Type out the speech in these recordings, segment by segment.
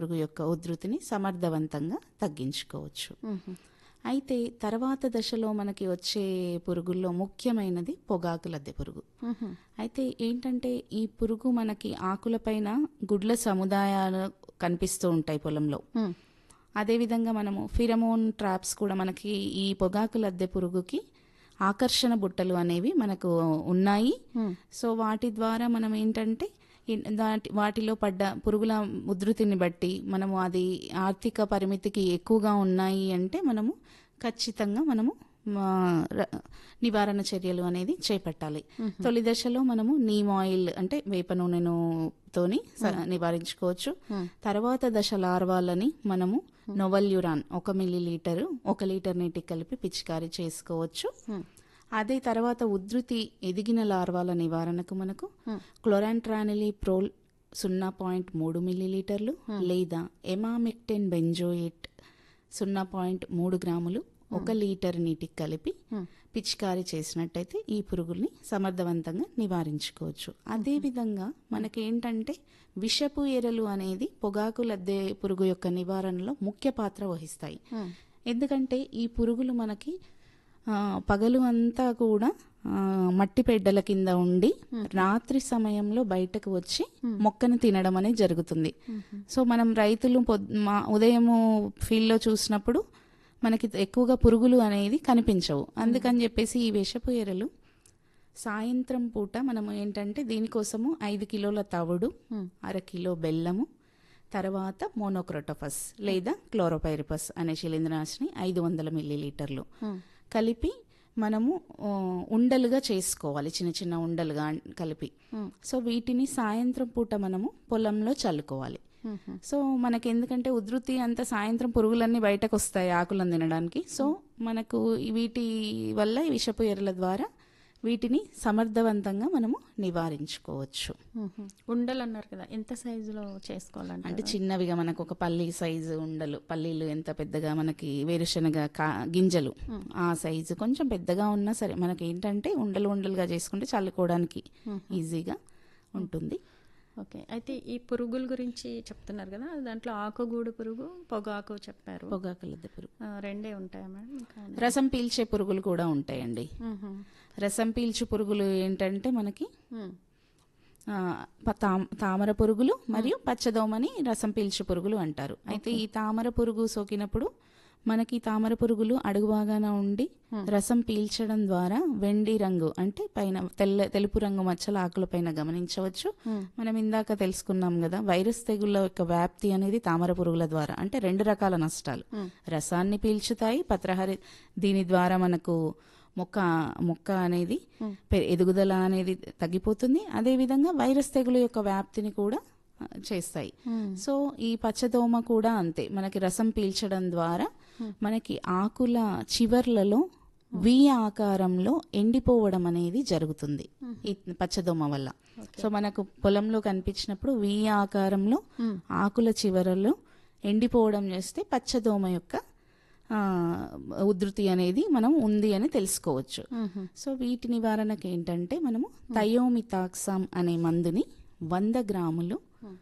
పురుగు యొక్క ఉధృతిని సమర్థవంతంగా తగ్గించుకోవచ్చు అయితే తర్వాత దశలో మనకి వచ్చే పురుగుల్లో ముఖ్యమైనది పొగాకు లద్దె పురుగు అయితే ఏంటంటే ఈ పురుగు మనకి ఆకులపైన గుడ్ల సముదాయాలు కనిపిస్తూ ఉంటాయి పొలంలో అదేవిధంగా మనము ఫిరమోన్ ట్రాప్స్ కూడా మనకి ఈ పొగాకు లద్దె పురుగుకి ఆకర్షణ బుట్టలు అనేవి మనకు ఉన్నాయి సో వాటి ద్వారా మనం ఏంటంటే ఇన్- దాటి వాటిలో పడ్డ పురుగుల ఉధృతిని బట్టి మనము అది ఆర్థిక పరిమితికి ఎక్కువగా ఉన్నాయి అంటే మనము ఖచ్చితంగా మనము మా, ర- నివారణ చర్యలు అనేది చేపట్టాలి తొలి దశలో మనము నీమ్ ఆయిల్ అంటే వేప నూనెను తోని స- నివారించుకోవచ్చు తర్వాత దశ లార్వాలని మనము నొవల్యురాన్ ఒక మిల్లీ లీటరు ఒక లీటర్ నీటికి కలిపి పిచికారీ చేసుకోవచ్చు అదే తర్వాత ఉధృతి ఎదిగిన లార్వాల నివారణకు మనకు క్లోరాంట్రానిలీ ప్రోల్ సున్నా పాయింట్ మూడు మిల్లీలీటర్లు లేదా ఎమామెక్టెన్ బెంజోయేట్ సున్నా పాయింట్ మూడు గ్రాములు ఒక లీటర్ నీటికి కలిపి పిచికారీ చేసినట్టయితే ఈ పురుగుల్ని సమర్థవంతంగా నివారించుకోవచ్చు అదేవిధంగా మనకేంటంటే విషపు ఎరలు అనేది పొగాకు లద్దె పురుగు యొక్క నివారణలో ముఖ్య పాత్ర వహిస్తాయి ఎందుకంటే ఈ పురుగులు మనకి ఆ, పగలు అంతా కూడా ఆ, మట్టి పెడ్డల కింద ఉండి రాత్రి సమయంలో బయటకు వచ్చి మొక్కను తినడం అనేది జరుగుతుంది సో మనం రైతులు పొద్ మా ఉదయము ఫీల్డ్లో చూసినప్పుడు మనకి ఎక్కువగా పురుగులు అనేది కనిపించవు అందుకని చెప్పేసి ఈ విషపు ఎరలు సాయంత్రం పూట మనము ఏంటంటే దీనికోసము ఐదు కిలోల తవుడు అర కిలో బెల్లము తర్వాత మోనోక్రోటోఫస్ లేదా క్లోరోపైరిపస్ అనే శిలీంద్రనాశిని ఐదు వందల మిల్లీలీటర్లు కలిపి మనము ఆ, ఉండలుగా చేసుకోవాలి చిన్న చిన్న ఉండలుగా కలిపి సో వీటిని సాయంత్రం పూట మనము పొలంలో చల్లుకోవాలి సో మనకి ఎందుకంటే ఉధృతి అంతా సాయంత్రం పురుగులన్నీ బయటకు వస్తాయి ఆకులను తినడానికి సో మనకు ఈ వీటి వల్ల ఈ విషపు ఎరల ద్వారా వీటిని సమర్థవంతంగా మనము నివారించుకోవచ్చు ఉండలు అన్నారు కదా ఎంత సైజులో చేసుకోవాలంటే అంటే చిన్నవిగా మనకు ఒక పల్లి సైజు ఉండలు పల్లీలు ఎంత పెద్దగా మనకి వేరుశనగ కా గింజలు ఆ సైజు కొంచెం పెద్దగా ఉన్నా సరే మనకి ఏంటంటే ఉండలు ఉండలుగా చేసుకుంటే చల్లుకోవడానికి ఈజీగా ఉంటుంది ఓకే అయితే ఈ పురుగుల గురించి చెప్తున్నారు కదా దాంట్లో ఆకుగూడు పురుగు పొగాకు చెప్పారు పొగాకు లద్దె పురుగు ఆ, రెండే ఉంటాయా మేడం ఇంకా రసం పీల్చే పురుగులు కూడా ఉంటాయండి మ్మ్. రసం పీల్చు పురుగులు ఏంటంటే మనకి మ్మ్. ఆ, ప- తామ- తామర పురుగులు మరియు పచ్చదోమని రసం పీల్చు పురుగులు అంటారు అయితే ఈ తామర పురుగు సోకినప్పుడు మనకి తామర పురుగులు అడుగు భాగాన ఉండి రసం పీల్చడం ద్వారా వెండి రంగు అంటే పైన తెల్ల తెలుపు రంగు మచ్చల ఆకుల పైన గమనించవచ్చు మనం ఇందాక తెలుసుకున్నాం కదా వైరస్ తెగుళ్ళ యొక్క వ్యాప్తి అనేది తామర పురుగుల ద్వారా అంటే రెండు రకాల నష్టాలు రసాన్ని పీల్చుతాయి పత్రహరి దీని ద్వారా మనకు మొక్క మొక్క అనేది పె- ఎదుగుదల అనేది తగ్గిపోతుంది అదేవిధంగా వైరస్ తెగులు యొక్క వ్యాప్తిని కూడా ఆ, చేస్తాయి సో ఈ పచ్చదోమ కూడా అంతే మనకి రసం పీల్చడం ద్వారా మనకి ఆకుల చివర్లలో వి ఆకారంలో ఎండిపోవడం అనేది జరుగుతుంది ఈ పచ్చదోమ వల్ల సో మనకు పొలంలో కనిపించినప్పుడు వి ఆకారంలో ఆకుల చివరలో ఎండిపోవడం చేస్తే పచ్చదోమ యొక్క ఆ, ఉధృతి అనేది మనం ఉంది అని తెలుసుకోవచ్చు సో వీటి నివారణకు ఏంటంటే మనము థయోమితాక్సామ్ అనే మందుని వంద గ్రాములు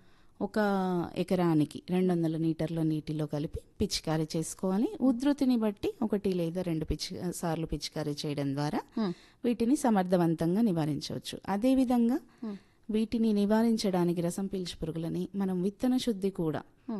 ఒక ఎకరానికి రెండు వందల లీటర్ల నీటిలో కలిపి పిచికారీ చేసుకోవాలి ఉధృతిని బట్టి ఒకటి లేదా రెండు పిచి సార్లు పిచికారీ చేయడం ద్వారా వీటిని సమర్థవంతంగా నివారించవచ్చు అదేవిధంగా వీటిని నివారించడానికి రసం పీల్చు పురుగులని మనం విత్తన శుద్ధి కూడా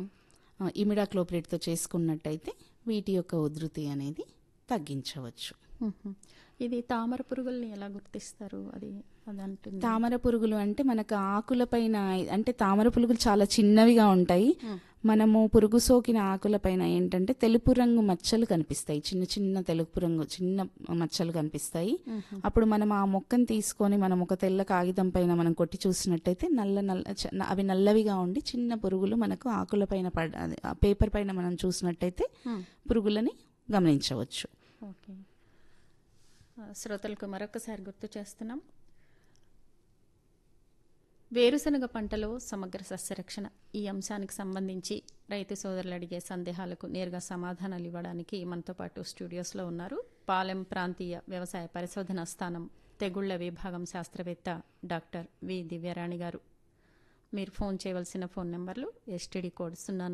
ఆ, ఇమిడాక్లోప్రేట్తో చేసుకున్నట్టయితే వీటి యొక్క ఉధృతి అనేది తగ్గించవచ్చు మ్మ్. ఇది తామర పురుగుల్ని ఎలా గుర్తిస్తారు అది అది అంటుంది తామర పురుగులు అంటే మనకు ఆకులపైన అంటే తామర పురుగులు చాలా చిన్నవిగా ఉంటాయి మనము పురుగు సోకిన ఆకులపైన ఏంటంటే తెలుపు రంగు మచ్చలు కనిపిస్తాయి చిన్న చిన్న తెలుపు రంగు చిన్న మచ్చలు కనిపిస్తాయి అప్పుడు మనం ఆ మొక్కను తీసుకొని మనం ఒక తెల్ల కాగితం పైన మనం కొట్టి చూసినట్టయితే నల్ల నల్ల చ- అవి నల్లవిగా ఉండి చిన్న పురుగులు మనకు ఆకులపైన పడ అదే, ఆ పేపర్ పైన మనం చూసినట్టయితే పురుగులని గమనించవచ్చు ఓకే ఆ, శ్రోతలకు మరొకసారి గుర్తు చేస్తున్నాం వేరుశనగ పంటలో సమగ్ర సస్యరక్షణ ఈ అంశానికి సంబంధించి రైతు సోదరులు అడిగే సందేహాలకు నేరుగా సమాధానాలు ఇవ్వడానికి మనతో పాటు స్టూడియోస్లో ఉన్నారు పాలెం ప్రాంతీయ వ్యవసాయ పరిశోధన స్థానం తెగుళ్ల విభాగం శాస్త్రవేత్త డాక్టర్ వి దివ్యారాణి గారు మీరు ఫోన్ చేయవలసిన ఫోన్ నెంబర్లు ఎస్టీడీ కోడ్ సున్నా